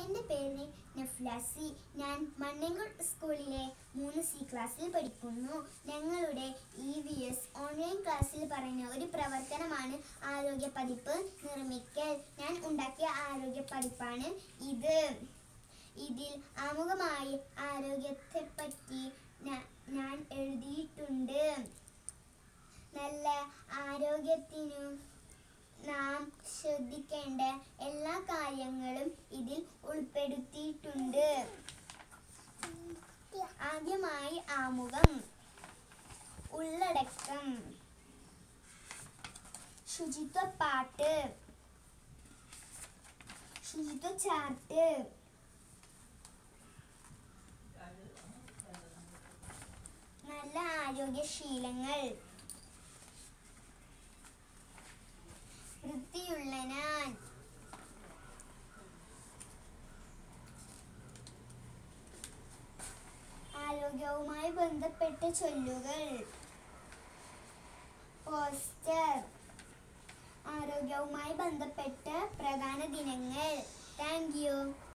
എൻ്റെ പേര് നഫ്ലാസി ഞാൻ മണ്ണേങ്കോട് സ്കൂളിലെ മൂന്ന് സി ക്ലാസ്സിൽ പഠിക്കുന്നു ഞങ്ങളുടെ ഇ വി എസ് ഓൺലൈൻ ക്ലാസ്സിൽ പറയുന്ന ഒരു പ്രവർത്തനമാണ് ആരോഗ്യ പതിപ്പ് നിർമ്മിക്കൽ ഞാൻ ഉണ്ടാക്കിയ ആരോഗ്യ പതിപ്പാണ് ഇത് ഇതിൽ ആമുഖമായി ആരോഗ്യത്തെപ്പറ്റി ഞാ- ഞാൻ എഴുതിയിട്ടുണ്ട് നല്ല ആരോഗ്യത്തിനു നാം ശ്രദ്ധിക്കേണ്ട എല്ലാ കാര്യങ്ങളും ഇതിൽ ഉൾപ്പെടുത്തിയിട്ടുണ്ട് ആദ്യമായി ആമുഖം ഉള്ളടക്കം ശുചിത്വ പാട്ട് ശുചിത്വ ചാർട്ട് നല്ല ആരോഗ്യശീലങ്ങൾ വൃത്തിയുള്ള ഞാൻ ആരോഗ്യവുമായി ബന്ധപ്പെട്ട ചൊല്ലുകൾ പോസ്റ്റർ ആരോഗ്യവുമായി ബന്ധപ്പെട്ട പ്രധാന ദിനങ്ങൾ താങ്ക് യു